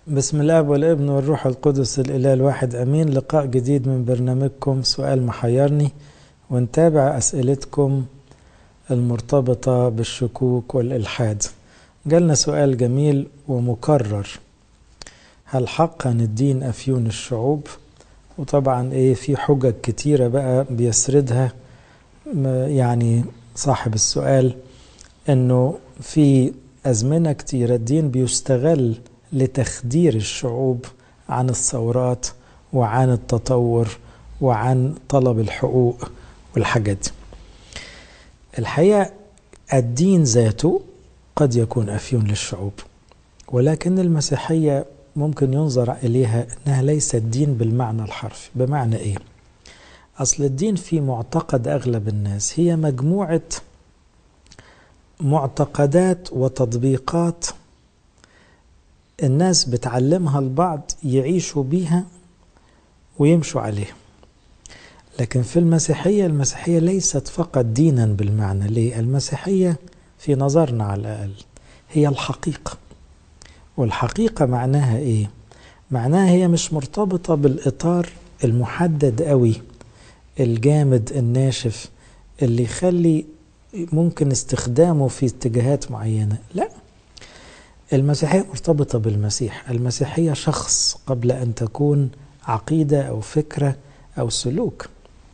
بسم الله والابن والروح القدس الإله الواحد أمين لقاء جديد من برنامجكم سؤال محيرني ونتابع أسئلتكم المرتبطة بالشكوك والإلحاد جالنا سؤال جميل ومكرر هل حقا الدين أفيون الشعوب وطبعا إيه في حجج كتيرة بقى بيسردها يعني صاحب السؤال إنه في أزمنة كتيرة الدين بيستغل لتخدير الشعوب عن الثورات وعن التطور وعن طلب الحقوق والحاجات دي الحقيقة الدين ذاته قد يكون أفيون للشعوب ولكن المسيحية ممكن ينظر إليها أنها ليست دين بالمعنى الحرفي بمعنى إيه؟ أصل الدين في معتقد أغلب الناس هي مجموعة معتقدات وتطبيقات الناس بتعلمها البعض يعيشوا بيها ويمشوا عليها لكن في المسيحية المسيحية ليست فقط دينا بالمعنى ليه المسيحية في نظرنا على الأقل هي الحقيقة والحقيقة معناها إيه معناها هي مش مرتبطة بالإطار المحدد قوي الجامد الناشف اللي يخلي ممكن استخدامه في اتجاهات معينة لا المسيحية مرتبطة بالمسيح المسيحية شخص قبل أن تكون عقيدة أو فكرة أو سلوك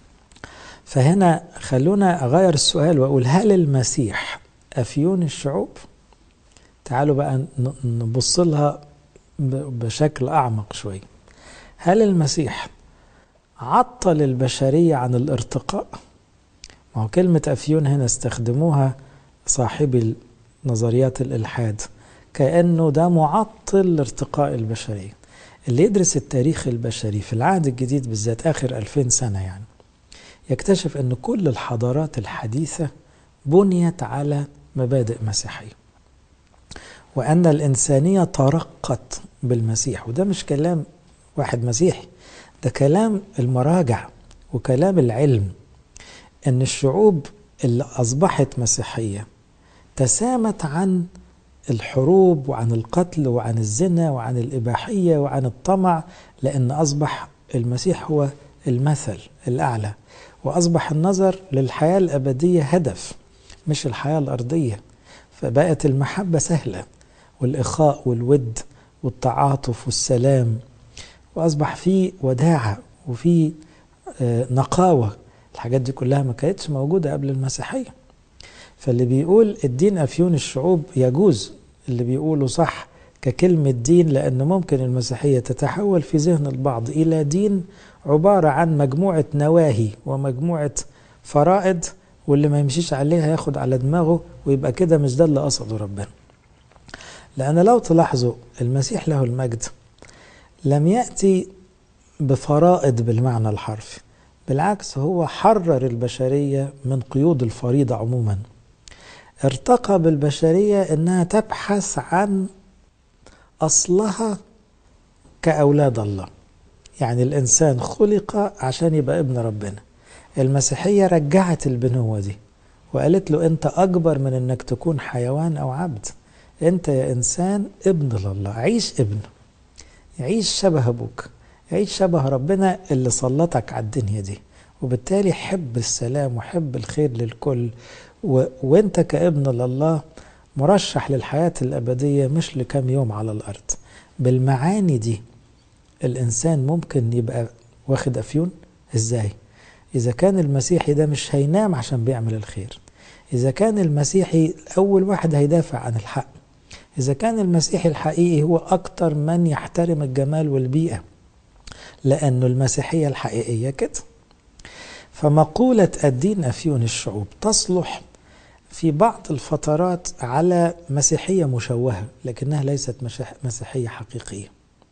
فهنا خلونا أغير السؤال وأقول هل المسيح أفيون الشعوب تعالوا بقى نبص لها بشكل أعمق شوي هل المسيح عطل البشرية عن الارتقاء ما هو كلمة أفيون هنا استخدموها صاحبي نظريات الإلحاد كأنه ده معطل لارتقاء البشرية اللي يدرس التاريخ البشري في العهد الجديد بالذات آخر ألفين سنة يعني يكتشف أن كل الحضارات الحديثة بنيت على مبادئ مسيحية وأن الإنسانية ترقت بالمسيح وده مش كلام واحد مسيحي ده كلام المراجع وكلام العلم أن الشعوب اللي أصبحت مسيحية تسامت عن الحروب وعن القتل وعن الزنا وعن الإباحية وعن الطمع لأن أصبح المسيح هو المثل الأعلى وأصبح النظر للحياة الأبدية هدف مش الحياة الأرضية فبقت المحبة سهلة والإخاء والود والتعاطف والسلام وأصبح في وداعة وفي نقاوة الحاجات دي كلها ما كانتش موجودة قبل المسيحية فاللي بيقول الدين أفيون الشعوب يجوز اللي بيقوله صح ككلمة دين لأن ممكن المسيحية تتحول في ذهن البعض إلى دين عبارة عن مجموعة نواهي ومجموعة فرائض واللي ما يمشيش عليها ياخد على دماغه ويبقى كده مش ده اللي قصده ربنا لأن لو تلاحظوا المسيح له المجد لم يأتي بفرائض بالمعنى الحرفي بالعكس هو حرر البشرية من قيود الفريضة عموما ارتقى بالبشرية انها تبحث عن اصلها كاولاد الله يعني الانسان خلق عشان يبقى ابن ربنا المسيحية رجعت البنوة دي وقالت له انت اكبر من انك تكون حيوان او عبد انت يا انسان ابن لله عيش ابن عيش شبه ابوك عيش شبه ربنا اللي سلطك على الدنيا دي وبالتالي حب السلام وحب الخير للكل و... وانت كابن لله مرشح للحياة الأبدية مش لكم يوم على الأرض بالمعاني دي الإنسان ممكن يبقى واخد أفيون إزاي إذا كان المسيحي ده مش هينام عشان بيعمل الخير إذا كان المسيحي أول واحد هيدافع عن الحق إذا كان المسيحي الحقيقي هو أكتر من يحترم الجمال والبيئة لأنه المسيحية الحقيقية كده فمقولة الدين أفيون الشعوب تصلح في بعض الفترات على مسيحية مشوهة لكنها ليست مسيحية حقيقية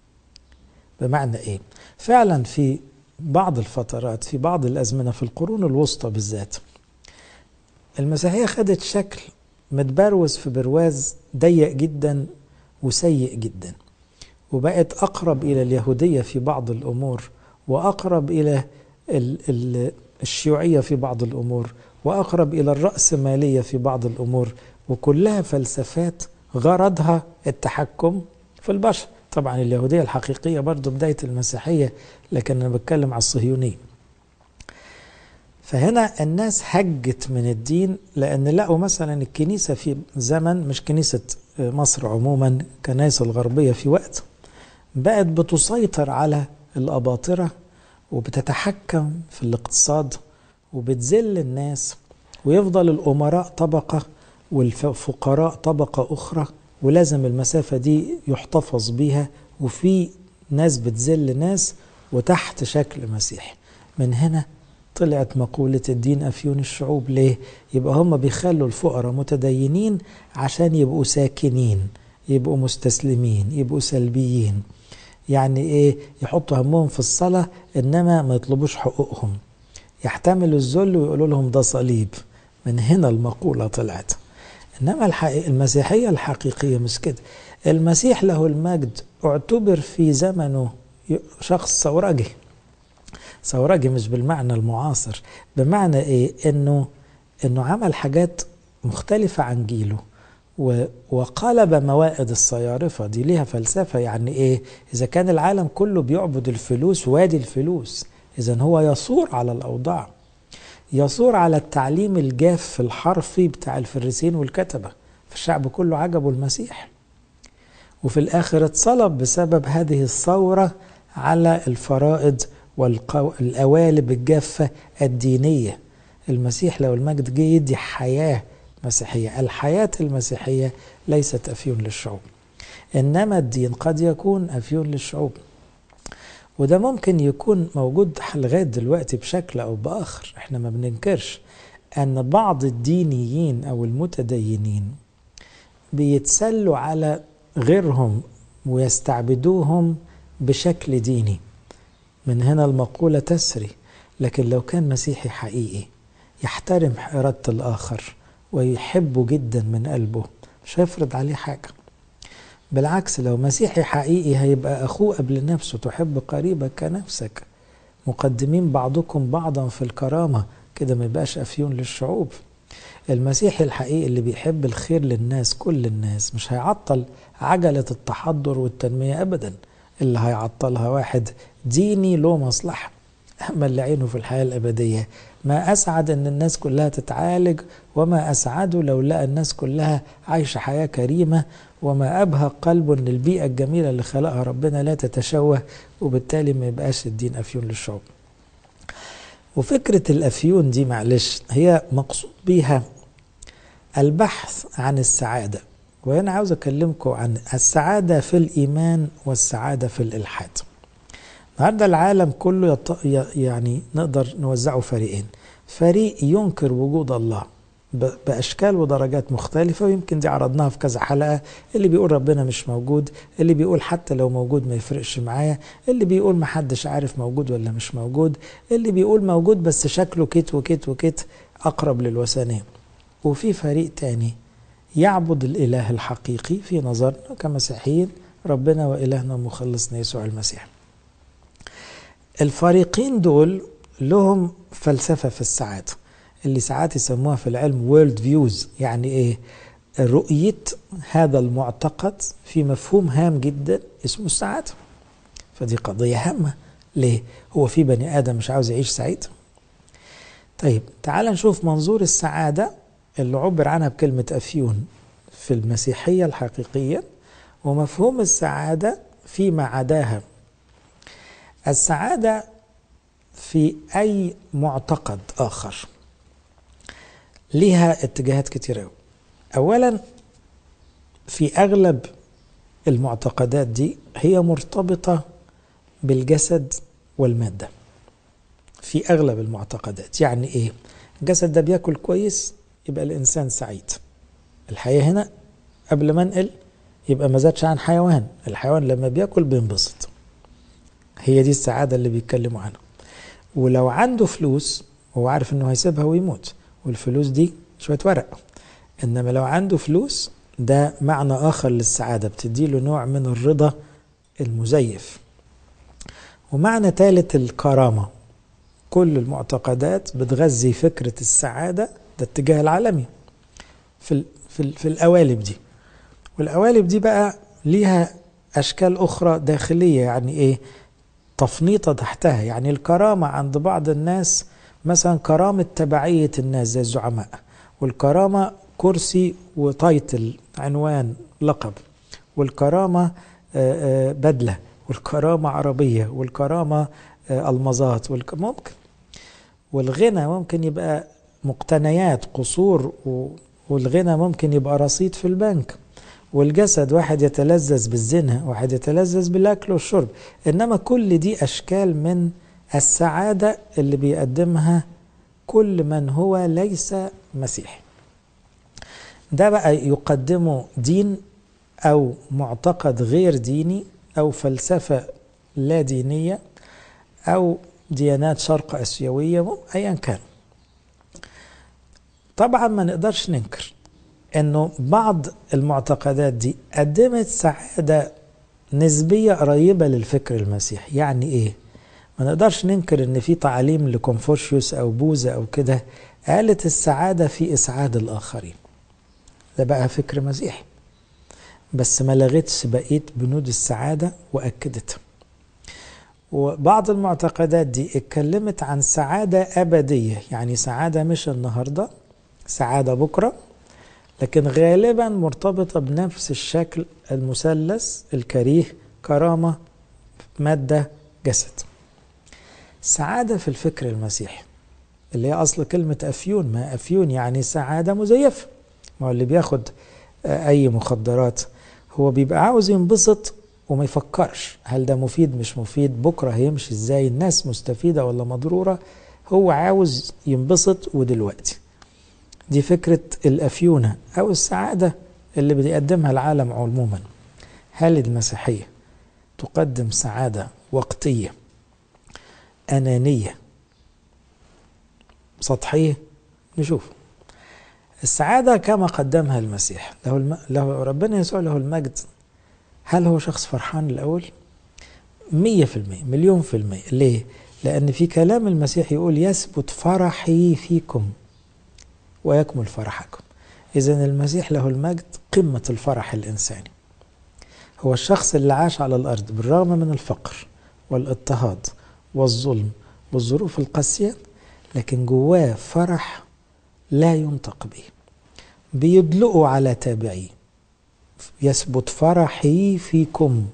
بمعنى إيه؟ فعلا في بعض الفترات في بعض الأزمنة في القرون الوسطى بالذات المسيحية خدت شكل متبروز في برواز ضيق جدا وسيء جدا وبقت أقرب إلى اليهودية في بعض الأمور وأقرب إلى ال ال الشيوعية في بعض الأمور وأقرب إلى الرأسمالية في بعض الأمور وكلها فلسفات غرضها التحكم في البشر طبعا اليهودية الحقيقية برضو بداية المسيحية لكن أنا بتكلم على الصهيونية فهنا الناس هجت من الدين لأن لقوا مثلا الكنيسة في زمن مش كنيسة مصر عموما كنائس الغربية في وقت بقت بتسيطر على الأباطرة وبتتحكم في الاقتصاد وبتذل الناس ويفضل الأمراء طبقة والفقراء طبقة أخرى ولازم المسافة دي يحتفظ بيها وفي ناس بتذل ناس وتحت شكل مسيحي من هنا طلعت مقولة الدين أفيون الشعوب ليه؟ يبقى هم بيخلوا الفقراء متدينين عشان يبقوا ساكنين يبقوا مستسلمين يبقوا سلبيين يعني ايه يحطوا همهم في الصلاة انما ما يطلبوش حقوقهم يحتملوا الذل ويقولوا لهم ده صليب من هنا المقولة طلعت انما الحقيقة المسيحية الحقيقية مش كده المسيح له المجد اعتبر في زمنه شخص ثورجي ثورجي مش بالمعنى المعاصر بمعنى ايه انه انه عمل حاجات مختلفة عن جيله وقلب موائد الصيارفة دي ليها فلسفة يعني ايه اذا كان العالم كله بيعبد الفلوس وادي الفلوس اذا هو يصور على الاوضاع يصور على التعليم الجاف الحرفي بتاع الفريسين والكتبة فالشعب كله عجبه المسيح وفي الاخر اتصلب بسبب هذه الثورة على الفرائض والقوالب الجافة الدينية المسيح لو المجد جه يدي حياة مسيحية الحياة المسيحية ليست أفيون للشعوب إنما الدين قد يكون أفيون للشعوب وده ممكن يكون موجود لغاية دلوقتي بشكل أو بآخر احنا ما بننكرش أن بعض الدينيين أو المتدينين بيتسلوا على غيرهم ويستعبدوهم بشكل ديني من هنا المقولة تسري لكن لو كان مسيحي حقيقي يحترم إرادة الآخر ويحبه جدا من قلبه مش هيفرض عليه حاجة بالعكس لو مسيحي حقيقي هيبقى أخوه قبل نفسه تحب قريبك كنفسك مقدمين بعضكم بعضا في الكرامة كده ما يبقاش أفيون للشعوب المسيحي الحقيقي اللي بيحب الخير للناس كل الناس مش هيعطل عجلة التحضر والتنمية أبدا اللي هيعطلها واحد ديني له مصلحة أما اللي عينه في الحياة الأبدية ما أسعد أن الناس كلها تتعالج وما أسعده لو لقى الناس كلها عايشة حياة كريمة وما أبهى قلبه أن البيئة الجميلة اللي خلقها ربنا لا تتشوه وبالتالي ما يبقاش الدين أفيون للشعوب وفكرة الأفيون دي معلش هي مقصود بيها البحث عن السعادة وأنا عاوز أكلمكم عن السعادة في الإيمان والسعادة في الإلحاد النهارده العالم كله يط... يعني نقدر نوزعه فريقين فريق ينكر وجود الله ب... باشكال ودرجات مختلفه ويمكن دي عرضناها في كذا حلقه اللي بيقول ربنا مش موجود اللي بيقول حتى لو موجود ما يفرقش معايا اللي بيقول ما حدش عارف موجود ولا مش موجود اللي بيقول موجود بس شكله كت وكت وكت اقرب للوثنيه وفي فريق تاني يعبد الاله الحقيقي في نظرنا كمسيحيين ربنا والهنا ومخلصنا يسوع المسيح الفريقين دول لهم فلسفة في السعادة اللي ساعات يسموها في العلم وورلد فيوز يعني ايه رؤية هذا المعتقد في مفهوم هام جدا اسمه السعادة فدي قضية هامة ليه هو في بني آدم مش عاوز يعيش سعيد طيب تعال نشوف منظور السعادة اللي عبر عنها بكلمة أفيون في المسيحية الحقيقية ومفهوم السعادة فيما عداها السعادة في أي معتقد آخر ليها اتجاهات كتيرة أولا في أغلب المعتقدات دي هي مرتبطة بالجسد والمادة في أغلب المعتقدات يعني إيه الجسد ده بياكل كويس يبقى الإنسان سعيد الحياة هنا قبل ما انقل يبقى ما زادش عن حيوان الحيوان لما بياكل بينبسط هي دي السعادة اللي بيتكلموا عنها ولو عنده فلوس هو عارف انه هيسيبها ويموت والفلوس دي شوية ورق انما لو عنده فلوس ده معنى اخر للسعادة بتديله نوع من الرضا المزيف ومعنى ثالث الكرامة كل المعتقدات بتغذي فكرة السعادة ده اتجاه العالمي في, ال في, ال في القوالب دي والقوالب دي بقى ليها أشكال أخرى داخلية يعني إيه تفنيطة تحتها يعني الكرامة عند بعض الناس مثلا كرامة تبعية الناس زي الزعماء والكرامة كرسي وتايتل عنوان لقب والكرامة بدلة والكرامة عربية والكرامة المظات ممكن والغنى ممكن يبقى مقتنيات قصور والغنى ممكن يبقى رصيد في البنك والجسد واحد يتلذذ بالزنا واحد يتلذذ بالأكل والشرب إنما كل دي أشكال من السعادة اللي بيقدمها كل من هو ليس مسيحي ده بقى يقدمه دين أو معتقد غير ديني أو فلسفة لا دينية أو ديانات شرق أسيوية أيا كان طبعا ما نقدرش ننكر انه بعض المعتقدات دي قدمت سعادة نسبية قريبة للفكر المسيحي يعني ايه ما نقدرش ننكر ان في تعاليم لكونفوشيوس او بوذا او كده قالت السعادة في اسعاد الاخرين ده بقى فكر مسيحي بس ما لغتش بقية بنود السعادة واكدتها وبعض المعتقدات دي اتكلمت عن سعادة أبدية يعني سعادة مش النهاردة سعادة بكرة لكن غالبا مرتبطة بنفس الشكل المثلث الكريه كرامة مادة جسد سعادة في الفكر المسيحي اللي هي أصل كلمة أفيون ما أفيون يعني سعادة مزيفة ما هو اللي بياخد أي مخدرات هو بيبقى عاوز ينبسط وما يفكرش هل ده مفيد مش مفيد بكرة هيمشي ازاي الناس مستفيدة ولا مضرورة هو عاوز ينبسط ودلوقتي دي فكرة الأفيونة أو السعادة اللي بيقدمها العالم عموما هل المسيحية تقدم سعادة وقتية أنانية سطحية نشوف السعادة كما قدمها المسيح له, الم... له ربنا يسوع له المجد هل هو شخص فرحان الأول؟ مية في المية مليون في المية ليه؟ لأن في كلام المسيح يقول يثبت فرحي فيكم ويكمل فرحكم إذا المسيح له المجد قمة الفرح الإنساني هو الشخص اللي عاش على الأرض بالرغم من الفقر والاضطهاد والظلم والظروف القاسية لكن جواه فرح لا ينطق به بيدلقوا على تابعيه يثبت فرحي فيكم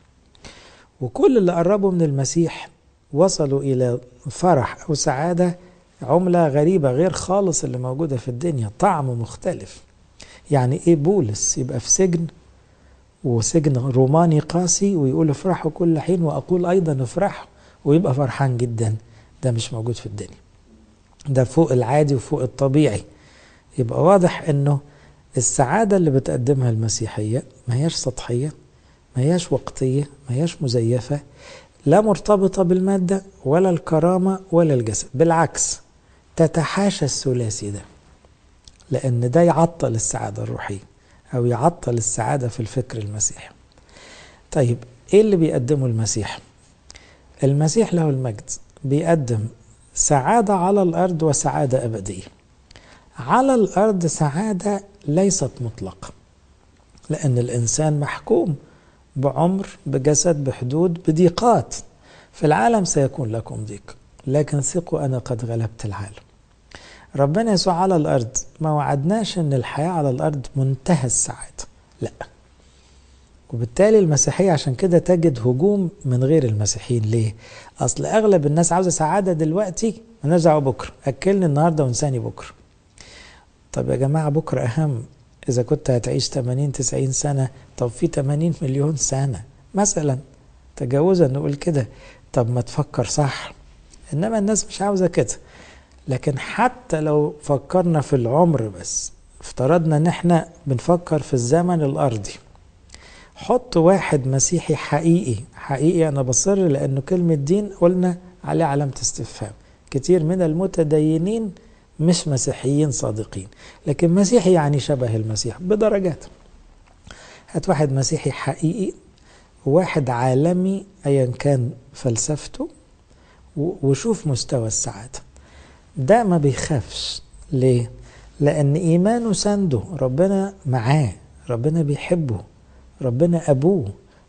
وكل اللي قربوا من المسيح وصلوا إلى فرح أو سعادة عملة غريبة غير خالص اللي موجودة في الدنيا طعم مختلف يعني إيه بولس يبقى في سجن وسجن روماني قاسي ويقول افرحوا كل حين وأقول أيضا افرحوا ويبقى فرحان جدا ده مش موجود في الدنيا ده فوق العادي وفوق الطبيعي يبقى واضح انه السعادة اللي بتقدمها المسيحية ما هياش سطحية ما هياش وقتية ما هياش مزيفة لا مرتبطة بالمادة ولا الكرامة ولا الجسد بالعكس تتحاشى الثلاثي ده لأن ده يعطل السعادة الروحية أو يعطل السعادة في الفكر المسيحي طيب إيه اللي بيقدمه المسيح المسيح له المجد بيقدم سعادة على الأرض وسعادة أبدية على الأرض سعادة ليست مطلقة لأن الإنسان محكوم بعمر بجسد بحدود بضيقات في العالم سيكون لكم ضيق لكن ثقوا أنا قد غلبت العالم ربنا يسوع على الأرض ما وعدناش أن الحياة على الأرض منتهى السعادة لا وبالتالي المسيحية عشان كده تجد هجوم من غير المسيحيين ليه؟ أصل أغلب الناس عاوزة سعادة دلوقتي ونرجع بكرة أكلني النهاردة وانساني بكرة طب يا جماعة بكرة أهم إذا كنت هتعيش 80 90 سنة طب في 80 مليون سنة مثلا تجاوزا نقول كده طب ما تفكر صح إنما الناس مش عاوزة كده لكن حتى لو فكرنا في العمر بس افترضنا ان احنا بنفكر في الزمن الارضي حط واحد مسيحي حقيقي حقيقي انا بصر لانه كلمة دين قلنا عليه علامة استفهام كتير من المتدينين مش مسيحيين صادقين لكن مسيحي يعني شبه المسيح بدرجات هات واحد مسيحي حقيقي وواحد عالمي ايا كان فلسفته وشوف مستوى السعاده ده ما بيخافش ليه لان ايمانه سنده ربنا معاه ربنا بيحبه ربنا ابوه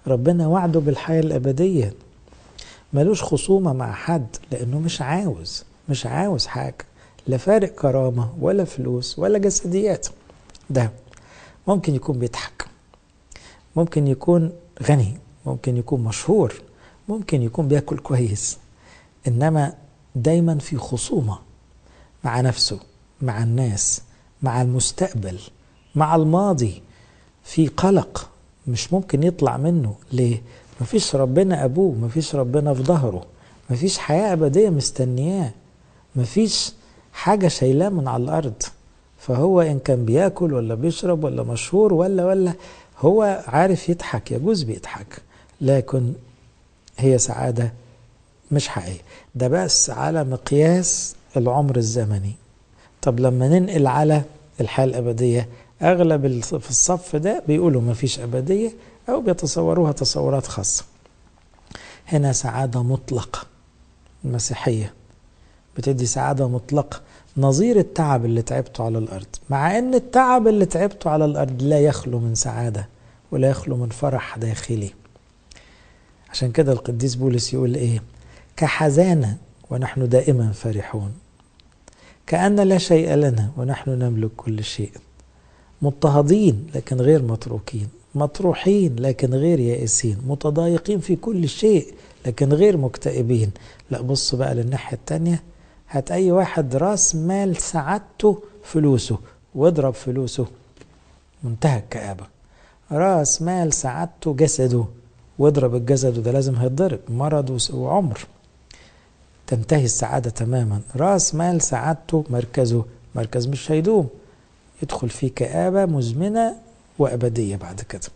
ربنا وعده بالحياة الأبدية ملوش خصومة مع حد لأنه مش عاوز مش عاوز حاجة لا فارق كرامة ولا فلوس ولا جسديات ده ممكن يكون بيضحك ممكن يكون غني ممكن يكون مشهور ممكن يكون بياكل كويس انما دايما في خصومه مع نفسه مع الناس مع المستقبل مع الماضي في قلق مش ممكن يطلع منه ليه مفيش ربنا ابوه مفيش ربنا في ظهره مفيش حياه ابديه مستنياه مفيش حاجه شايلاه من على الارض فهو ان كان بياكل ولا بيشرب ولا مشهور ولا ولا هو عارف يضحك يجوز بيضحك لكن هي سعاده مش حقيقيه ده بس على مقياس العمر الزمني طب لما ننقل على الحياه الابديه اغلب في الصف ده بيقولوا ما فيش ابديه او بيتصوروها تصورات خاصه هنا سعاده مطلقه المسيحيه بتدي سعاده مطلقه نظير التعب اللي تعبته على الارض مع ان التعب اللي تعبته على الارض لا يخلو من سعاده ولا يخلو من فرح داخلي عشان كده القديس بولس يقول ايه كحزانه ونحن دائما فرحون كأن لا شيء لنا ونحن نملك كل شيء مضطهدين لكن غير متروكين مطروحين لكن غير يائسين متضايقين في كل شيء لكن غير مكتئبين لا بص بقى للناحية التانية هات أي واحد راس مال سعادته فلوسه واضرب فلوسه منتهى الكآبة راس مال سعادته جسده واضرب الجسد وده لازم هيتضرب مرض وعمر تنتهي السعادة تماما راس مال سعادته مركزه مركز مش هيدوم يدخل في كآبة مزمنة وأبدية بعد كده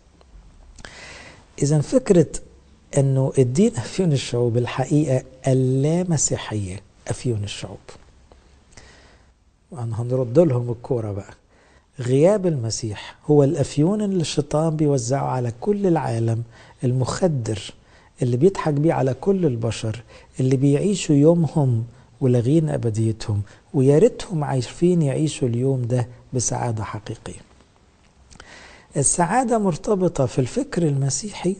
إذا فكرة أنه الدين أفيون الشعوب الحقيقة اللامسيحية أفيون الشعوب وأنا هنرد لهم الكورة بقى غياب المسيح هو الأفيون اللي الشيطان بيوزعه على كل العالم المخدر اللي بيضحك بيه على كل البشر اللي بيعيشوا يومهم ولاغين أبديتهم ويا ريتهم عارفين يعيشوا اليوم ده بسعادة حقيقية السعادة مرتبطة في الفكر المسيحي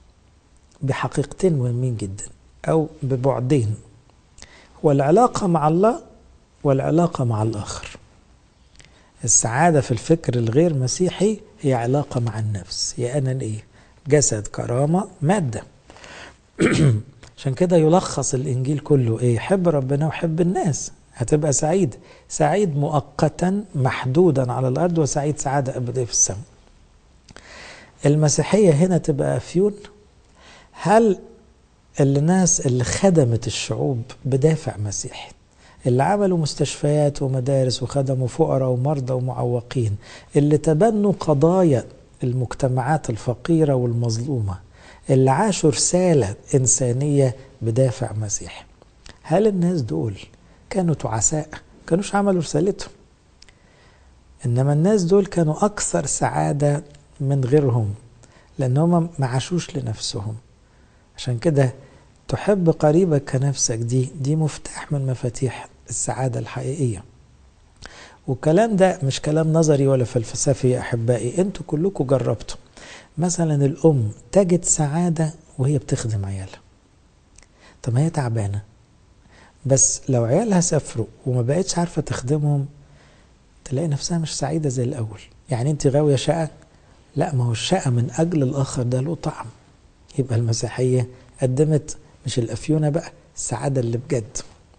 بحقيقتين مهمين جدا أو ببعدين هو العلاقة مع الله والعلاقة مع الآخر السعادة في الفكر الغير مسيحي هي علاقة مع النفس هي أنا إيه جسد كرامة مادة عشان كده يلخص الإنجيل كله إيه حب ربنا وحب الناس هتبقى سعيد سعيد مؤقتا محدودا على الأرض وسعيد سعادة أبدية في السماء المسيحية هنا تبقى أفيون هل الناس اللي خدمت الشعوب بدافع مسيحي اللي عملوا مستشفيات ومدارس وخدموا فقراء ومرضى ومعوقين اللي تبنوا قضايا المجتمعات الفقيرة والمظلومة اللي عاشوا رسالة إنسانية بدافع مسيحي هل الناس دول كانوا تعساء كانوش عملوا رسالتهم إنما الناس دول كانوا أكثر سعادة من غيرهم لأن هم ما عاشوش لنفسهم عشان كده تحب قريبك كنفسك دي دي مفتاح من مفاتيح السعادة الحقيقية والكلام ده مش كلام نظري ولا فلسفي يا أحبائي انتوا كلكم جربتوا مثلا الأم تجد سعادة وهي بتخدم عيالها طب هي تعبانة بس لو عيالها سافروا وما بقتش عارفة تخدمهم تلاقي نفسها مش سعيدة زي الأول يعني انت غاوية شقة لا ما هو الشقة من أجل الآخر ده له طعم يبقى المسيحية قدمت مش الأفيونة بقى السعادة اللي بجد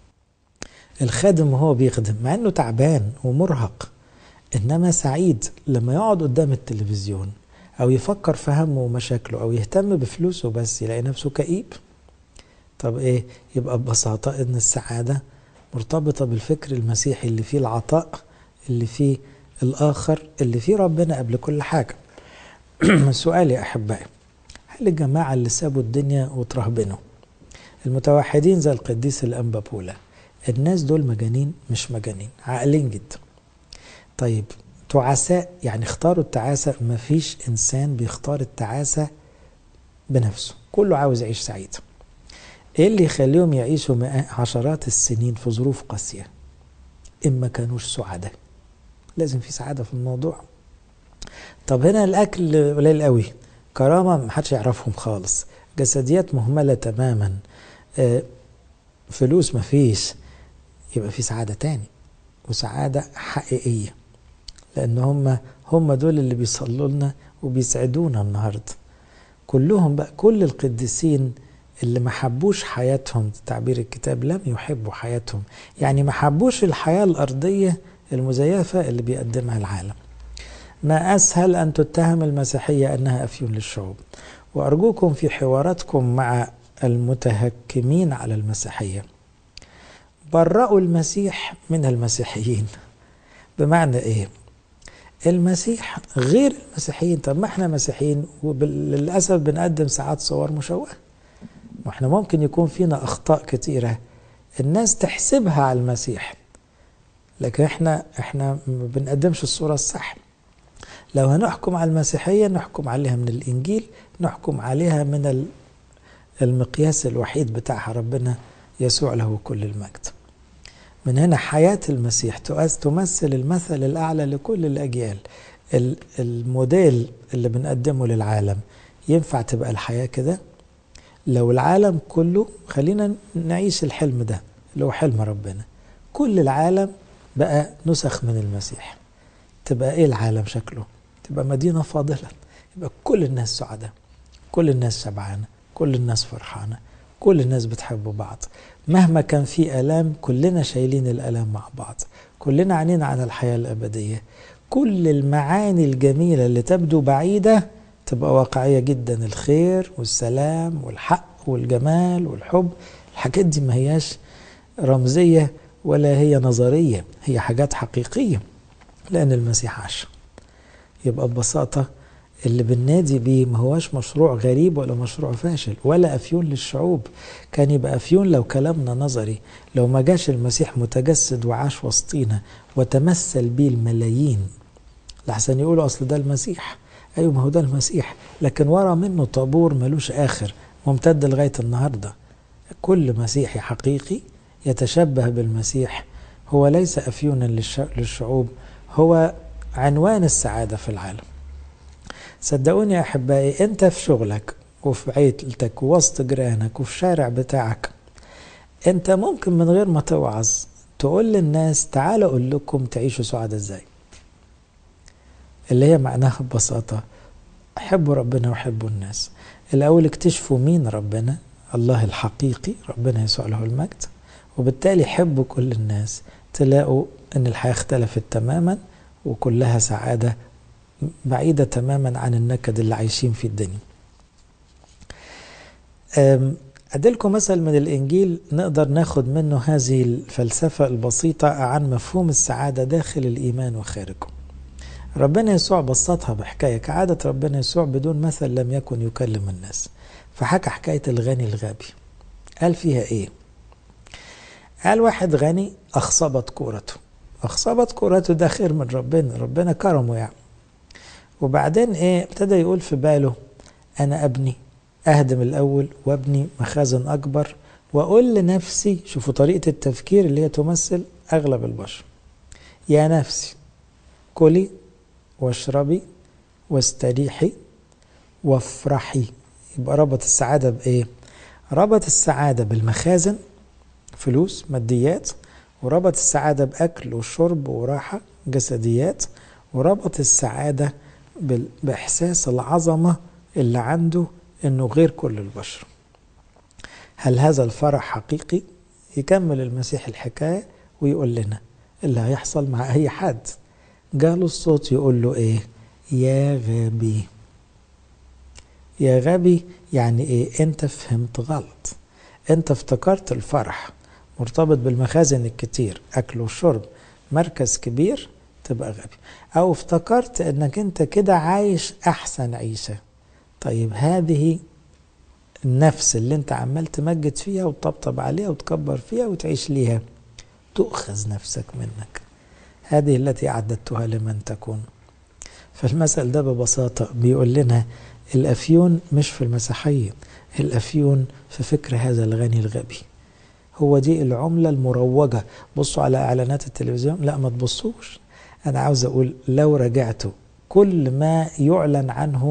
الخادم وهو بيخدم مع انه تعبان ومرهق انما سعيد لما يقعد قدام التلفزيون او يفكر في همه ومشاكله او يهتم بفلوسه بس يلاقي نفسه كئيب طب ايه يبقى ببساطة ان السعادة مرتبطة بالفكر المسيحي اللي فيه العطاء اللي فيه الاخر اللي فيه ربنا قبل كل حاجة سؤال يا احبائي هل الجماعة اللي سابوا الدنيا وترهبنوا المتوحدين زي القديس الانبا بولا الناس دول مجانين مش مجانين عاقلين جدا طيب تعساء يعني اختاروا التعاسة ما فيش إنسان بيختار التعاسة بنفسه كله عاوز يعيش سعيد ايه اللي يخليهم يعيشوا عشرات السنين في ظروف قاسية إما كانوش سعداء لازم في سعادة في الموضوع طب هنا الأكل قليل قوي كرامة محدش يعرفهم خالص جسديات مهملة تماما فلوس مفيش يبقى في سعادة تاني وسعادة حقيقية لأن هم هم دول اللي بيصلوا لنا وبيسعدونا النهاردة كلهم بقى كل القديسين اللي ما حبوش حياتهم تعبير الكتاب لم يحبوا حياتهم يعني ما حبوش الحياة الأرضية المزيفة اللي بيقدمها العالم ما أسهل أن تتهم المسيحية أنها أفيون للشعوب وأرجوكم في حواراتكم مع المتهكمين على المسيحية برأوا المسيح من المسيحيين بمعنى إيه؟ المسيح غير المسيحيين طب ما احنا مسيحيين وللأسف بنقدم ساعات صور مشوهة واحنا ممكن يكون فينا أخطاء كتيرة الناس تحسبها على المسيح لكن احنا احنا ما بنقدمش الصورة الصح لو هنحكم على المسيحية نحكم عليها من الإنجيل نحكم عليها من المقياس الوحيد بتاعها ربنا يسوع له كل المجد من هنا حياة المسيح تمثل المثل الأعلى لكل الأجيال الموديل اللي بنقدمه للعالم ينفع تبقى الحياة كده لو العالم كله خلينا نعيش الحلم ده اللي هو حلم ربنا كل العالم بقى نسخ من المسيح تبقى ايه العالم شكله تبقى مدينة فاضلة يبقى كل الناس سعداء كل الناس شبعانة كل الناس فرحانة كل الناس بتحب بعض مهما كان في آلام كلنا شايلين الآلام مع بعض كلنا عنينا عن الحياة الأبدية كل المعاني الجميلة اللي تبدو بعيدة تبقى واقعية جدا الخير والسلام والحق والجمال والحب الحاجات دي ما هياش رمزية ولا هي نظرية هي حاجات حقيقية لأن المسيح عاش يبقى ببساطة اللي بننادي بيه ما هواش مشروع غريب ولا مشروع فاشل ولا أفيون للشعوب كان يبقى أفيون لو كلامنا نظري لو ما جاش المسيح متجسد وعاش وسطينا وتمثل بيه الملايين لحسن يقولوا أصل ده المسيح أيوة ما هو ده المسيح لكن ورا منه طابور ملوش آخر ممتد لغاية النهاردة كل مسيحي حقيقي يتشبه بالمسيح هو ليس أفيونا للشعوب هو عنوان السعادة في العالم صدقوني يا أحبائي أنت في شغلك وفي عيلتك ووسط جيرانك وفي الشارع بتاعك أنت ممكن من غير ما توعظ تقول للناس تعالوا أقول لكم تعيشوا سعادة إزاي اللي هي معناها ببساطة حبوا ربنا وحبوا الناس الأول اكتشفوا مين ربنا الله الحقيقي ربنا يسوع له المجد وبالتالي حبوا كل الناس تلاقوا ان الحياة اختلفت تماما وكلها سعادة بعيدة تماما عن النكد اللي عايشين في الدنيا أدلكم مثل من الإنجيل نقدر ناخد منه هذه الفلسفة البسيطة عن مفهوم السعادة داخل الإيمان وخارجه ربنا يسوع بسطها بحكاية كعادة ربنا يسوع بدون مثل لم يكن يكلم الناس فحكى حكاية الغني الغبي قال فيها إيه قال واحد غني أخصبت كورته أخصبت كورته ده خير من ربنا ربنا كرمه يعني وبعدين إيه ابتدى يقول في باله أنا أبني أهدم الأول وأبني مخازن أكبر وأقول لنفسي شوفوا طريقة التفكير اللي هي تمثل أغلب البشر يا نفسي كلي واشربي واستريحي وافرحي يبقى ربط السعادة بإيه؟ ربط السعادة بالمخازن فلوس ماديات وربط السعادة بأكل وشرب وراحة جسديات وربط السعادة بإحساس العظمة اللي عنده إنه غير كل البشر هل هذا الفرح حقيقي؟ يكمل المسيح الحكاية ويقول لنا اللي هيحصل مع أي حد جاله الصوت يقول له إيه؟ يا غبي يا غبي يعني إيه؟ أنت فهمت غلط أنت افتكرت الفرح مرتبط بالمخازن الكتير أكل وشرب مركز كبير تبقى غبي أو افتكرت أنك أنت كده عايش أحسن عيشة طيب هذه النفس اللي أنت عمال تمجد فيها وتطبطب عليها وتكبر فيها وتعيش ليها تؤخذ نفسك منك هذه التي أعددتها لمن تكون فالمثل ده ببساطة بيقول لنا الأفيون مش في المسيحية الأفيون في فكر هذا الغني الغبي هو دي العملة المروجة بصوا على إعلانات التلفزيون لا ما تبصوش أنا عاوز أقول لو رجعتوا كل ما يعلن عنه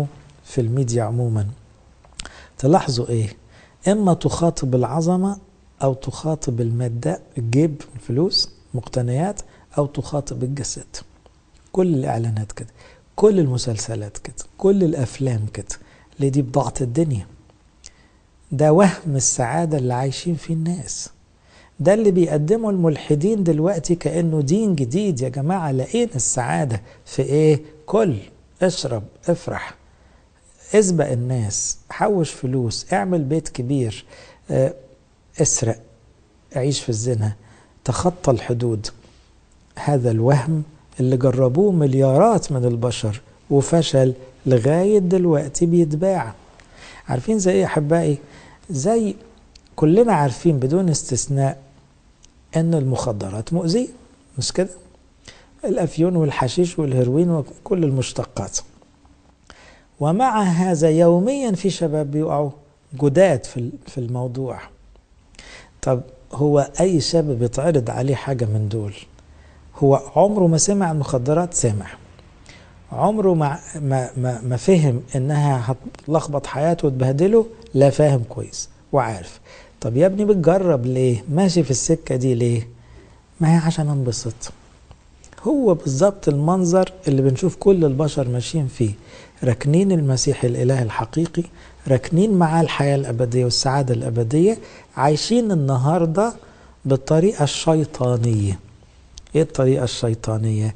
في الميديا عموما تلاحظوا ايه اما تخاطب العظمه او تخاطب الماده الجيب الفلوس مقتنيات او تخاطب الجسد كل الاعلانات كده كل المسلسلات كده كل الافلام كده اللي دي بضاعه الدنيا ده وهم السعاده اللي عايشين فيه الناس ده اللي بيقدمه الملحدين دلوقتي كانه دين جديد يا جماعه لقينا السعاده في ايه كل اشرب افرح اسبق الناس حوش فلوس اعمل بيت كبير اه اسرق عيش في الزنا تخطى الحدود هذا الوهم اللي جربوه مليارات من البشر وفشل لغاية دلوقتي بيتباع عارفين زي ايه احبائي زي كلنا عارفين بدون استثناء ان المخدرات مؤذية مش كده الافيون والحشيش والهيروين وكل المشتقات ومع هذا يوميا في شباب بيقعوا جداد في في الموضوع طب هو اي شاب بيتعرض عليه حاجه من دول هو عمره ما سمع المخدرات سمع عمره ما ما ما, ما فهم انها هتلخبط حياته وتبهدله لا فاهم كويس وعارف طب يا ابني بتجرب ليه ماشي في السكه دي ليه ما هي عشان انبسط هو بالظبط المنظر اللي بنشوف كل البشر ماشيين فيه راكنين المسيح الاله الحقيقي راكنين معاه الحياه الابديه والسعاده الابديه عايشين النهارده بالطريقه الشيطانيه ايه الطريقه الشيطانيه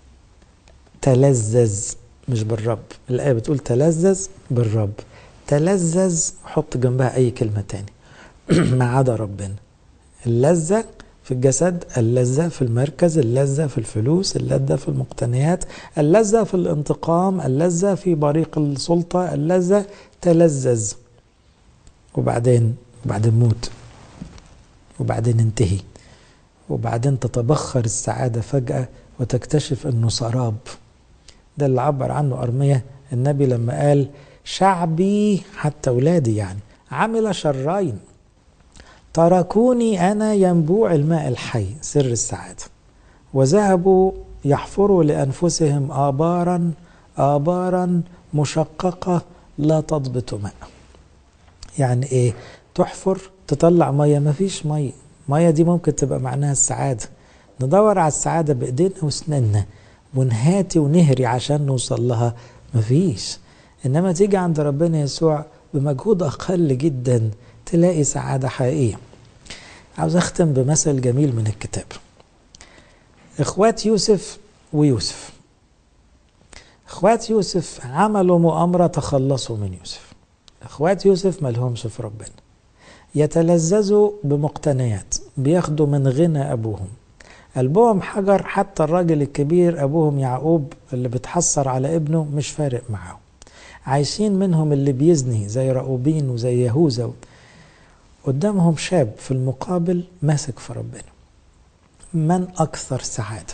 تلذذ مش بالرب الايه بتقول تلذذ بالرب تلذذ حط جنبها اي كلمه تاني ما عدا ربنا اللذه في الجسد اللذة في المركز اللذة في الفلوس اللذة في المقتنيات اللذة في الانتقام اللذة في بريق السلطة اللذة تلذذ وبعدين وبعدين موت وبعدين انتهي وبعدين تتبخر السعادة فجأة وتكتشف انه سراب ده اللي عبر عنه أرمية النبي لما قال شعبي حتى أولادي يعني عمل شرين تركوني أنا ينبوع الماء الحي سر السعادة وذهبوا يحفروا لأنفسهم آبارا آبارا مشققة لا تضبط ماء يعني إيه تحفر تطلع مية مفيش مية مية دي ممكن تبقى معناها السعادة ندور على السعادة بإيدينا وسننا ونهاتي ونهري عشان نوصل لها مفيش إنما تيجي عند ربنا يسوع بمجهود أقل جدا تلاقي سعادة حقيقية عاوز أختم بمثل جميل من الكتاب إخوات يوسف ويوسف إخوات يوسف عملوا مؤامرة تخلصوا من يوسف إخوات يوسف ملهمش في ربنا يتلذذوا بمقتنيات بياخدوا من غنى أبوهم قلبهم حجر حتى الراجل الكبير أبوهم يعقوب اللي بتحسر على ابنه مش فارق معاه عايشين منهم اللي بيزني زي رأوبين وزي يهوذا قدامهم شاب في المقابل ماسك في ربنا من أكثر سعادة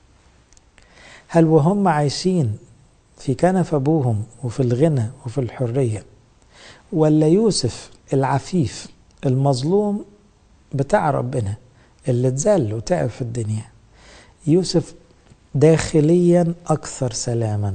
هل وهم عايشين في كنف أبوهم وفي الغنى وفي الحرية ولا يوسف العفيف المظلوم بتاع ربنا اللي اتذل وتعب في الدنيا يوسف داخليا أكثر سلاما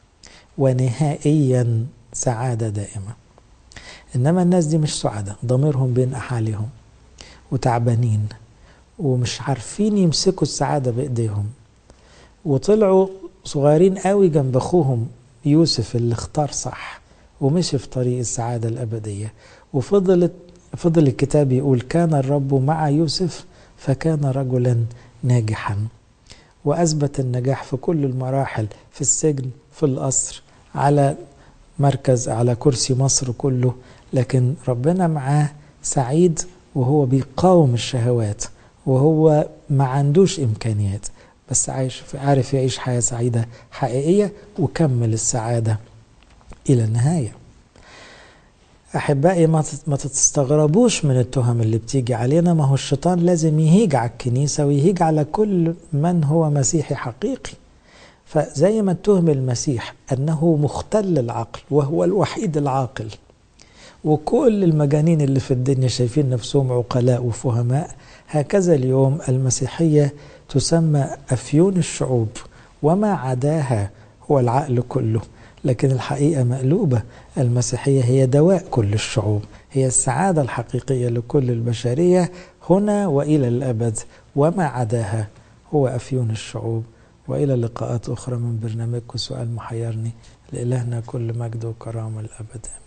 ونهائيا سعادة دائمة إنما الناس دي مش سعداء ضميرهم بين أحالهم وتعبانين ومش عارفين يمسكوا السعادة بإيديهم وطلعوا صغيرين قوي جنب أخوهم يوسف اللي اختار صح ومشي في طريق السعادة الأبدية وفضلت فضل الكتاب يقول كان الرب مع يوسف فكان رجلا ناجحا وأثبت النجاح في كل المراحل في السجن في القصر على مركز على كرسي مصر كله لكن ربنا معاه سعيد وهو بيقاوم الشهوات وهو ما عندوش إمكانيات بس عايش عارف يعيش حياة سعيدة حقيقية وكمل السعادة إلى النهاية أحبائي ما تستغربوش من التهم اللي بتيجي علينا ما هو الشيطان لازم يهيج على الكنيسة ويهيج على كل من هو مسيحي حقيقي فزي ما اتهم المسيح أنه مختل العقل وهو الوحيد العاقل وكل المجانين اللي في الدنيا شايفين نفسهم عقلاء وفهماء هكذا اليوم المسيحية تسمى أفيون الشعوب وما عداها هو العقل كله لكن الحقيقة مقلوبة المسيحية هي دواء كل الشعوب هي السعادة الحقيقية لكل البشرية هنا وإلى الأبد وما عداها هو أفيون الشعوب وإلى لقاءات أخرى من برنامجكم سؤال محيرني لإلهنا كل مجد وكرامة الأبد